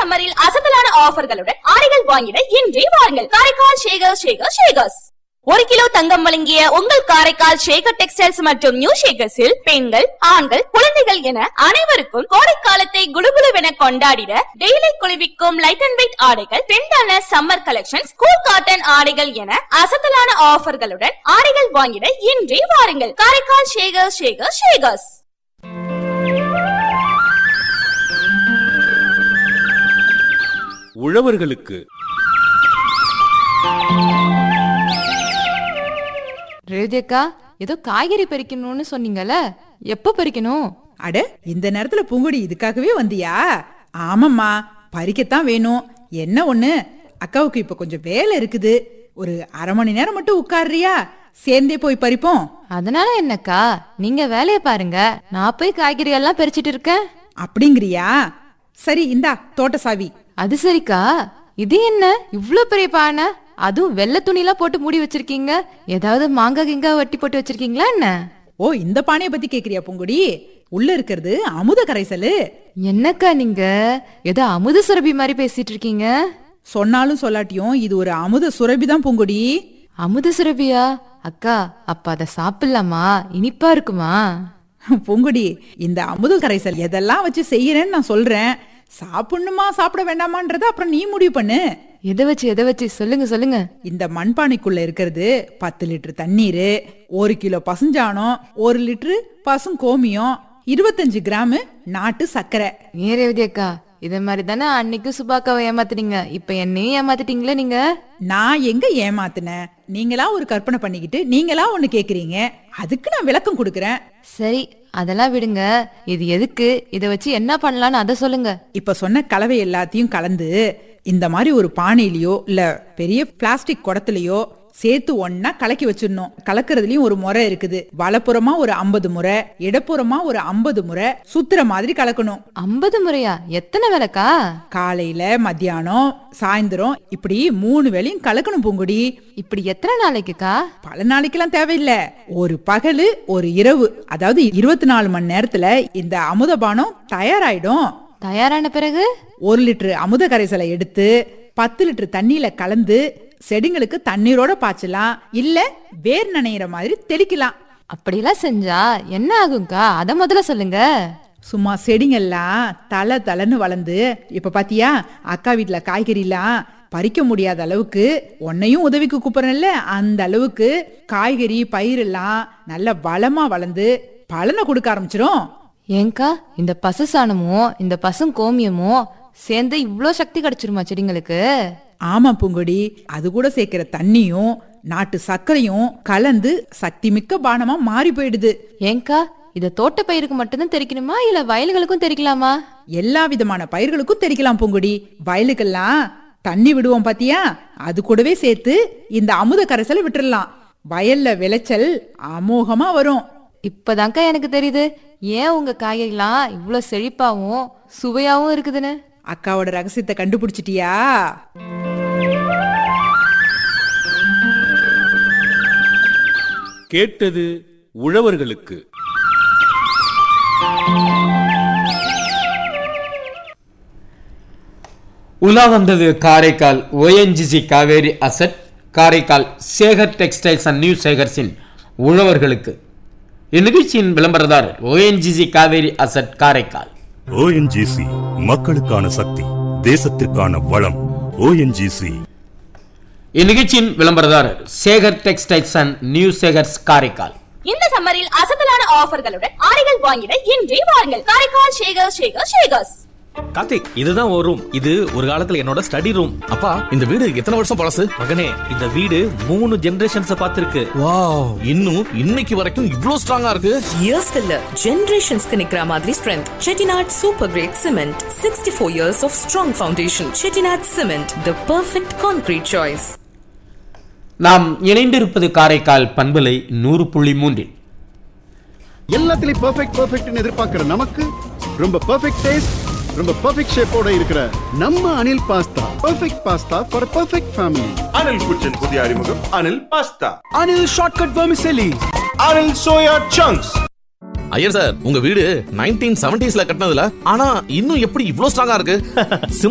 சம்மரில் அசத்தலான ஆஃபர்களுடன் ஆடைகள் வாங்கிட இன்றே வாருங்கள் காரைக்கால் ஷேகர் ஷேகர் ஷேகர்ஸ் ஒரு கிலோ தங்கம் வழங்கிய உங்கள் காரைக்கால் ஷேகர் டெக்ஸ்டைல்ஸ் மற்றும் நியூ ஷேகர்ஸில் பெண்கள் ஆண்கள் குழந்தைகள் என அனைவருக்கும் கோடைக்காலத்தை குளுகுளுவென கொண்டாடிட டெய்லி குளிர்விக்கும் லைட் அண்ட் வெயிட் ஆடைகள் ட்ரெண்டான சம்மர் கலெக்ஷன் கூல் காட்டன் ஆடைகள் என அசத்தலான ஆஃபர்களுடன் ஆடைகள் வாங்கிட இன்றே வாருங்கள் காரைக்கால் ஷேகர் ஷேகர் ஷேகர்ஸ் உழவர்களுக்கு ரேவதியக்கா ஏதோ காய்கறி பறிக்கணும்னு சொன்னீங்கல்ல எப்ப பறிக்கணும் அட இந்த நேரத்துல பூங்குடி இதுக்காகவே வந்தியா ஆமாம்மா பறிக்கத்தான் வேணும் என்ன ஒண்ணு அக்காவுக்கு இப்ப கொஞ்சம் வேலை இருக்குது ஒரு அரை மணி நேரம் மட்டும் உட்காருறியா சேர்ந்தே போய் பறிப்போம் அதனால என்னக்கா நீங்க வேலைய பாருங்க நான் போய் காய்கறி எல்லாம் பறிச்சிட்டு இருக்கேன் அப்படிங்கிறியா சரி இந்தா தோட்ட சாவி அது சரிக்கா இது என்ன இவ்ளோ பெரிய பானை அதுவும் வெள்ளை துணிலாம் போட்டு மூடி வச்சிருக்கீங்க ஏதாவது மாங்காய் கிங்கா வட்டி போட்டு வச்சிருக்கீங்களா என்ன ஓ இந்த பானைய பத்தி கேக்குறியா பூங்குடி உள்ள இருக்கிறது அமுத கரைசலு என்னக்கா நீங்க ஏதோ அமுத சுரபி மாதிரி பேசிட்டு இருக்கீங்க சொன்னாலும் சொல்லாட்டியும் இது ஒரு அமுத சுரபி தான் பூங்குடி அமுத சுரபியா அக்கா அப்ப அத சாப்பிடலாமா இனிப்பா இருக்குமா பூங்குடி இந்த அமுத கரைசல் எதெல்லாம் வச்சு செய்யறேன்னு நான் சொல்றேன் சாப்பிடணுமா சாப்பிட வேண்டாமான்றத அப்புறம் நீ முடிவு பண்ணு எதை வச்சு எதை வச்சு சொல்லுங்க சொல்லுங்க இந்த மண்பானைக்குள்ள இருக்கிறது பத்து லிட்டர் தண்ணீர் ஒரு கிலோ பசுஞ்சாணம் ஒரு லிட்டரு பசும் கோமியம் இருபத்தஞ்சு கிராம் நாட்டு சர்க்கரை ஏன் ரேவதி அக்கா இதே மாதிரி தானே அன்னைக்கு சுபாக்காவை ஏமாத்துனீங்க இப்ப என்னையும் ஏமாத்திட்டீங்களே நீங்க நான் எங்க ஏமாத்தினேன் நீங்களா ஒரு கற்பனை பண்ணிக்கிட்டு நீங்களா ஒண்ணு கேக்குறீங்க அதுக்கு நான் விளக்கம் கொடுக்கறேன் சரி அதெல்லாம் விடுங்க இது எதுக்கு இத வச்சு என்ன பண்ணலாம்னு அதை சொல்லுங்க இப்ப சொன்ன கலவை எல்லாத்தையும் கலந்து இந்த மாதிரி ஒரு பானையிலயோ இல்ல பெரிய பிளாஸ்டிக் குடத்துலயோ சேர்த்து ஒன்னா கலக்கி வச்சிடணும் கலக்கிறதுலயும் ஒரு முறை இருக்குது வலப்புறமா ஒரு ஐம்பது முறை இடப்புறமா ஒரு ஐம்பது முறை சுத்துற மாதிரி கலக்கணும் ஐம்பது முறையா எத்தனை விளக்கா காலையில மத்தியானம் சாயந்தரம் இப்படி மூணு வேளையும் கலக்கணும் பூங்குடி இப்படி எத்தனை நாளைக்குக்கா பல நாளைக்கெல்லாம் தேவையில்ல ஒரு பகலு ஒரு இரவு அதாவது இருபத்தி நாலு மணி நேரத்துல இந்த அமுதபானம் தயாராயிடும் தயாரான பிறகு ஒரு லிட்டர் அமுத கரைசலை எடுத்து பத்து லிட்டர் தண்ணியில கலந்து செடிங்களுக்கு தண்ணீரோட பாய்ச்சலாம் இல்ல வேர் நனையிற மாதிரி தெளிக்கலாம் அப்படிலாம் செஞ்சா என்ன ஆகும்க்கா அத முதல்ல சொல்லுங்க சும்மா செடிங்கெல்லாம் தலை தலைன்னு வளர்ந்து இப்ப பாத்தியா அக்கா வீட்டுல காய்கறிலாம் பறிக்க முடியாத அளவுக்கு உன்னையும் உதவிக்கு கூப்பிடுறேன்ல அந்த அளவுக்கு காய்கறி பயிரெல்லாம் நல்ல வளமா வளர்ந்து பலனை கொடுக்க ஆரம்பிச்சிரும் ஏங்கா இந்த பசு சாணமும் இந்த பசும் கோமியமும் சேர்ந்து இவ்ளோ சக்தி கிடைச்சிருமா செடிங்களுக்கு ஆமா பூங்கொடி அது கூட சேர்க்கிற தண்ணியும் நாட்டு சர்க்கரையும் கலந்து சக்தி மிக்க பானமா மாறி போயிடுது ஏங்கா இத தோட்ட பயிருக்கு மட்டும்தான் தெரிக்கணுமா இல்ல வயல்களுக்கும் தெரிக்கலாமா எல்லா விதமான பயிர்களுக்கும் தெளிக்கலாம் பூங்குடி வயலுக்கெல்லாம் தண்ணி விடுவோம் பாத்தியா அது கூடவே சேர்த்து இந்த அமுத கரைசலை விட்டுறலாம் வயல்ல விளைச்சல் அமோகமா வரும் இப்பதான்க்கா எனக்கு தெரியுது ஏன் உங்க காய்கறிலாம் இவ்ளோ செழிப்பாவும் சுவையாவும் இருக்குதுன்னு அக்காவோட ரகசியத்தை கண்டுபிடிச்சிட்டியா கேட்டது உழவர்களுக்கு உலா வந்தது Karaikal ONGC Cauvery asset Karaikal Sekar textiles and new சேகர்ஸின் உழவர்களுக்கு இந்நிகழ்ச்சியின் விளம்பரதாரர் ONGC Cauvery asset Karaikal ONGC மக்களுக்கான சக்தி தேசத்திற்கான வளம் ஓஎன்ஜிசி இந்நிகழ்ச்சியின் விளம்பரதாரர் Sekar textiles and new Sekars Karaikal இந்த சம்மரில் அசத்தலான ஆஃபர்களுடன் ஆடைகள் வாங்கிட இன்றே வாருங்கள் காரைக்கால் ஷேகர் ஷேகர் ஷேகர்ஸ் கார்த்திக் இதுதான் ஒரு ரூம் இது ஒரு காலத்துல என்னோட ஸ்டடி ரூம் அப்பா இந்த வீடு எத்தனை வருஷம் பழசு மகனே இந்த வீடு மூணு ஜெனரேஷன்ஸ் பார்த்திருக்கு வாவ் இன்னும் இன்னைக்கு வரைக்கும் இவ்ளோ ஸ்ட்ராங்கா இருக்கு இயர்ஸ்க்கு இல்ல ஜெனரேஷன்ஸ்க்கு நிக்கிற மாதிரி strength Chettinad super grade cement sixty four years of strong foundation Chettinad cement the perfect concrete choice நாம் இணைந்திருப்பது காரைக்கால் பண்பலை நூறு புள்ளி மூன்றில் எல்லாத்துலயும் பெர்ஃபெக்ட் பெர்ஃபெக்ட்னு எதிர்பார்க்கிற நமக்கு ரொம்ப பெர்ஃபெக்ட் டேஸ்ட் ரொம்ப பெர்ஃபெக்ட் ஷேப்போட இருக்கிற நம்ம Anil pasta perfect pasta for perfect family Anil kitchen புதிய அறிமுகம் Anil pasta Anil shortcut vermicelli Anil soya chunks Iyer sir உங்க வீடு நைன்டீன் செவன்டிஸ்ல கட்டினதுல ஆனா இன்னும் எப்படி இவ்ளோ ஸ்ட்ராங்கா இருக்கு